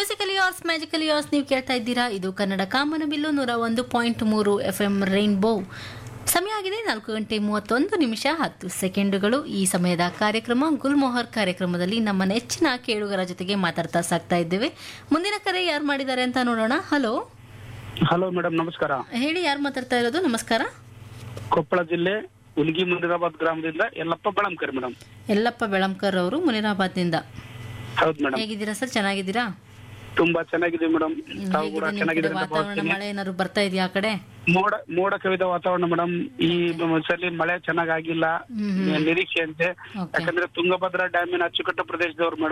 musically ಯಾರ್ಸ್ magically ಯಾರ್ಸ್ ನೀವು ಕೇಳ್ತಾ ಇದ್ದೀರಾ ಇದು ಕನ್ನಡ ಕಾಮನ ಬಿಲ್ಲು ನೂರ ಒಂದು ಪಾಯಿಂಟ್ ಮೂರು ಎಫ್ ಎಂ ರೈನ್ಬೋ ಸಮಯ ಆಗಿದೆ ನಾಲ್ಕು ಗಂಟೆ ಮೂವತ್ತೊಂದು ನಿಮಿಷ ಹತ್ತು ಸೆಕೆಂಡುಗಳು ಈ ಸಮಯದ ಕಾರ್ಯಕ್ರಮ ಗುಲ್ಮೋಹರ್ ಕಾರ್ಯಕ್ರಮದಲ್ಲಿ ನಮ್ಮ ನೆಚ್ಚಿನ ಕೇಳುಗರ ಜೊತೆಗೆ ಮಾತಾಡ್ತಾ ಸಾಕ್ತಾ ಇದ್ದೇವೆ ಮುಂದಿನ ಕರೆ ಯಾರು ಮಾಡಿದ್ದಾರೆ ಅಂತ ನೋಡೋಣ ಹಲೋ ಹಲೋ ಮೇಡಮ್ ನಮಸ್ಕಾರ ಹೇಳಿ ಯಾರು ಮಾತಾಡ್ತಾ ಇರೋದು ನಮಸ್ಕಾರ ಕೊಪ್ಪಳ ಜಿಲ್ಲೆ ಉಲ್ಗಿ ಮುನಿರಾಬಾದ್ ಗ್ರಾಮದಿಂದ ಯಲ್ಲಪ್ಪ ಬಳಂಕರ್ ಮೇಡಮ್ ಯಲ್ಲಪ್ಪ ಬೆಳಂಕರ್ ಅವರು ಮುನಿರಾಬಾದ್ನಿಂದ ಹೌದು ಮೇಡಮ್ ಹೇಗಿದ್ದೀರಾ ಸರ್ ಚೆನ್ನಾಗಿದ್ದೀರಾ ತುಂಬಾ ಚೆನ್ನಾಗಿದೆ ಮೇಡಮ್ ತಾವು ಕೂಡ ಹೇಗಿದೆ ನಿಮ್ ಕಡೆ ಚೆನ್ನಾಗಿದೆ ಅಂತ ವಾತಾವರಣ ಭಾವಿಸ್ತೀನಿ ಮಳೆ ಏನಾದ್ರು ಬರ್ತಾ ಇದೆಯಾ ಆ ಕಡೆ ಮೋಡ ಮೋಡ ಕವಿದ ವಾತಾವರಣ ಮೇಡಮ್ ಈ ಸಲ ಮಳೆ ಚೆನ್ನಾಗಾಗಿಲ್ಲ ನಿರೀಕ್ಷೆ ಅಂತೆ ಓಕೆ ಯಾಕಂದ್ರೆ ತುಂಗಭದ್ರಾ ಡ್ಯಾಮಿನ ಅಚ್ಚುಕಟ್ಟು ಪ್ರದೇಶದವ್ರು ಮೇಡಮ್